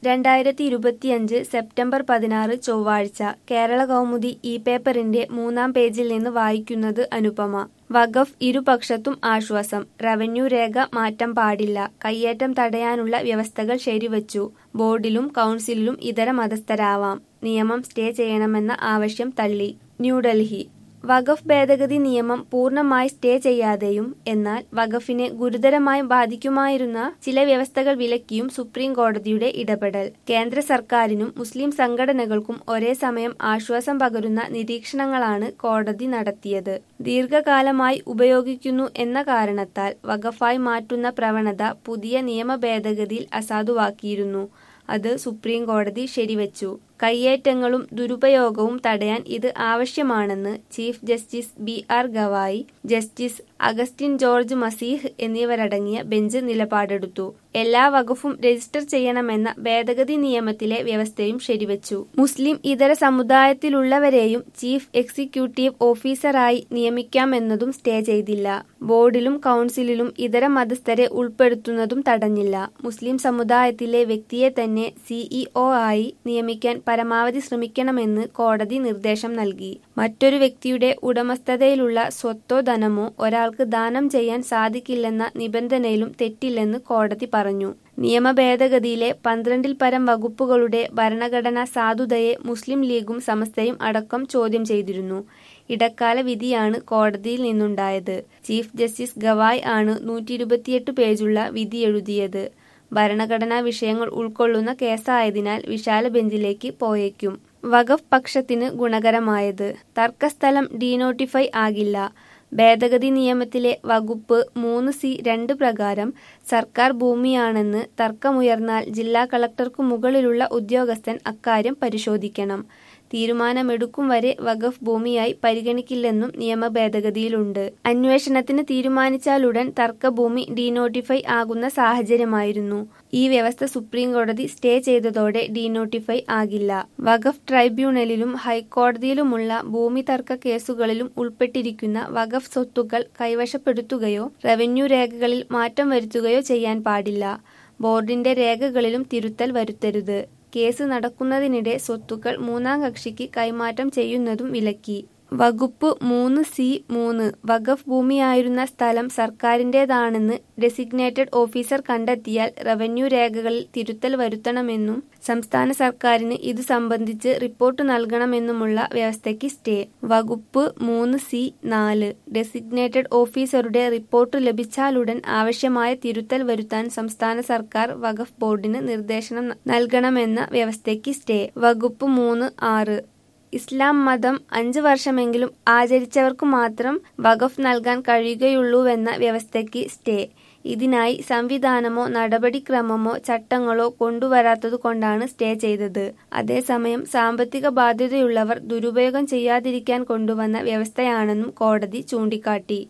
രണ്ടായിരത്തി ഇരുപത്തിയഞ്ച് സെപ്റ്റംബർ പതിനാറ് ചൊവ്വാഴ്ച കേരള കൗമുദി ഈ പേപ്പറിന്റെ മൂന്നാം പേജിൽ നിന്ന് വായിക്കുന്നത് അനുപമ വഖഫ് ഇരുപക്ഷത്തും ആശ്വാസം റവന്യൂ രേഖ മാറ്റം പാടില്ല കയ്യേറ്റം തടയാനുള്ള വ്യവസ്ഥകൾ ശരിവച്ചു ബോർഡിലും കൗൺസിലിലും ഇതര മതസ്ഥരാവാം നിയമം സ്റ്റേ ചെയ്യണമെന്ന ആവശ്യം തള്ളി ന്യൂഡൽഹി വഖഫ് ഭേദഗതി നിയമം പൂർണ്ണമായി സ്റ്റേ ചെയ്യാതെയും എന്നാൽ വഖഫിനെ ഗുരുതരമായി ബാധിക്കുമായിരുന്ന ചില വ്യവസ്ഥകൾ വിലക്കിയും സുപ്രീം കോടതിയുടെ ഇടപെടൽ കേന്ദ്ര സർക്കാരിനും മുസ്ലിം സംഘടനകൾക്കും ഒരേ സമയം ആശ്വാസം പകരുന്ന നിരീക്ഷണങ്ങളാണ് കോടതി നടത്തിയത് ദീർഘകാലമായി ഉപയോഗിക്കുന്നു എന്ന കാരണത്താൽ വഖഫായി മാറ്റുന്ന പ്രവണത പുതിയ നിയമ ഭേദഗതിയിൽ അസാധുവാക്കിയിരുന്നു അത് സുപ്രീം കോടതി ശരിവച്ചു കയ്യേറ്റങ്ങളും ദുരുപയോഗവും തടയാൻ ഇത് ആവശ്യമാണെന്ന് chief justice B R Gavai justice Augustine George Masih എന്നിവരടങ്ങിയ ബെഞ്ച് നിലപാടെടുത്തു എല്ലാ വകുപ്പും രജിസ്റ്റർ ചെയ്യണമെന്ന ഭേദഗതി നിയമത്തിലെ വ്യവസ്ഥയും ശരിവച്ചു മുസ്ലിം ഇതര സമുദായത്തിലുള്ളവരെയും ചീഫ് എക്സിക്യൂട്ടീവ് ഓഫീസറായി നിയമിക്കാമെന്നതും സ്റ്റേ ചെയ്തില്ല ബോർഡിലും കൗൺസിലിലും ഇതര മതസ്ഥരെ ഉൾപ്പെടുത്തുന്നതും തടഞ്ഞില്ല മുസ്ലിം സമുദായത്തിലെ വ്യക്തിയെ തന്നെ സിഇഒ ആയി നിയമിക്കാൻ പരമാവധി ശ്രമിക്കണമെന്ന് കോടതി നിർദ്ദേശം നൽകി മറ്റൊരു വ്യക്തിയുടെ ഉടമസ്ഥതയിലുള്ള സ്വത്തോ ധനമോ ഒരാൾക്ക് ദാനം ചെയ്യാൻ സാധിക്കില്ലെന്ന നിബന്ധനയിലും തെറ്റില്ലെന്ന് കോടതി പറഞ്ഞു നിയമ ഭേദഗതിയിലെ പന്ത്രണ്ടിൽ പരം വകുപ്പുകളുടെ ഭരണഘടനാ സാധുതയെ മുസ്ലിം ലീഗും സമസ്തയും അടക്കം ചോദ്യം ചെയ്തിരുന്നു ഇടക്കാല വിധിയാണ് കോടതിയിൽ നിന്നുണ്ടായത് ചീഫ് ജസ്റ്റിസ് ഗവായ് ആണ് നൂറ്റി ഇരുപത്തിയെട്ട് പേജുള്ള വിധി എഴുതിയത് ഭരണഘടനാ വിഷയങ്ങൾ ഉൾക്കൊള്ളുന്ന കേസായതിനാൽ വിശാല ബെഞ്ചിലേക്ക് പോയേക്കും വഖഫ് പക്ഷത്തിന് ഗുണകരമായത് തർക്കസ്ഥലം ഡീനോട്ടിഫൈ ആകില്ല ഭേദഗതി നിയമത്തിലെ വകുപ്പ് മൂന്ന് സി രണ്ട് പ്രകാരം സർക്കാർ ഭൂമിയാണെന്ന് തർക്കമുയർന്നാൽ ജില്ലാ കളക്ടർക്കു മുകളിലുള്ള ഉദ്യോഗസ്ഥൻ അക്കാര്യം പരിശോധിക്കണം തീരുമാനമെടുക്കും വരെ വഖഫ് ഭൂമിയായി പരിഗണിക്കില്ലെന്നും നിയമ ഭേദഗതിയിലുണ്ട് അന്വേഷണത്തിന് തീരുമാനിച്ചാലുടൻ തർക്കഭൂമി ഡീനോട്ടിഫൈ ആകുന്ന സാഹചര്യമായിരുന്നു ഈ വ്യവസ്ഥ സുപ്രീം കോടതി സ്റ്റേ ചെയ്തതോടെ ഡീനോട്ടിഫൈ ആകില്ല വഖഫ് ട്രൈബ്യൂണലിലും ഹൈക്കോടതിയിലുമുള്ള ഭൂമി തർക്ക കേസുകളിലും ഉൾപ്പെട്ടിരിക്കുന്ന വഖഫ് സ്വത്തുക്കൾ കൈവശപ്പെടുത്തുകയോ റവന്യൂ രേഖകളിൽ മാറ്റം വരുത്തുകയോ ചെയ്യാൻ പാടില്ല ബോർഡിന്റെ രേഖകളിലും തിരുത്തൽ വരുത്തരുത് കേസ് നടക്കുന്നതിനിടെ സ്വത്തുക്കൾ മൂന്നാം കക്ഷിക്ക് കൈമാറ്റം ചെയ്യുന്നതും വിലക്കി വകുപ്പ് മൂന്ന് സി മൂന്ന് വഖഫ് ഭൂമിയായിരുന്ന സ്ഥലം സർക്കാരിന്റേതാണെന്ന് ഡെസിഗ്നേറ്റഡ് ഓഫീസർ കണ്ടെത്തിയാൽ റവന്യൂ രേഖകളിൽ തിരുത്തൽ വരുത്തണമെന്നും സംസ്ഥാന സർക്കാരിന് ഇത് സംബന്ധിച്ച് റിപ്പോർട്ട് നൽകണമെന്നുമുള്ള വ്യവസ്ഥയ്ക്ക് സ്റ്റേ വകുപ്പ് മൂന്ന് സി നാല് ഡെസിഗ്നേറ്റഡ് ഓഫീസറുടെ റിപ്പോർട്ട് ലഭിച്ചാലുടൻ ആവശ്യമായ തിരുത്തൽ വരുത്താൻ സംസ്ഥാന സർക്കാർ വഖഫ് ബോർഡിന് നിർദ്ദേശം നൽകണമെന്ന വ്യവസ്ഥയ്ക്ക് സ്റ്റേ വകുപ്പ് മൂന്ന് ആറ് ഇസ്ലാം മതം അഞ്ച് വർഷമെങ്കിലും ആചരിച്ചവർക്ക് മാത്രം വഖഫ് നൽകാൻ കഴിയുകയുള്ളൂവെന്ന വ്യവസ്ഥയ്ക്ക് സ്റ്റേ ഇതിനായി സംവിധാനമോ നടപടിക്രമമോ ചട്ടങ്ങളോ കൊണ്ടുവരാത്തതുകൊണ്ടാണ് സ്റ്റേ ചെയ്തത് അതേസമയം സാമ്പത്തിക ബാധ്യതയുള്ളവർ ദുരുപയോഗം ചെയ്യാതിരിക്കാൻ കൊണ്ടുവന്ന വ്യവസ്ഥയാണെന്നും കോടതി ചൂണ്ടിക്കാട്ടി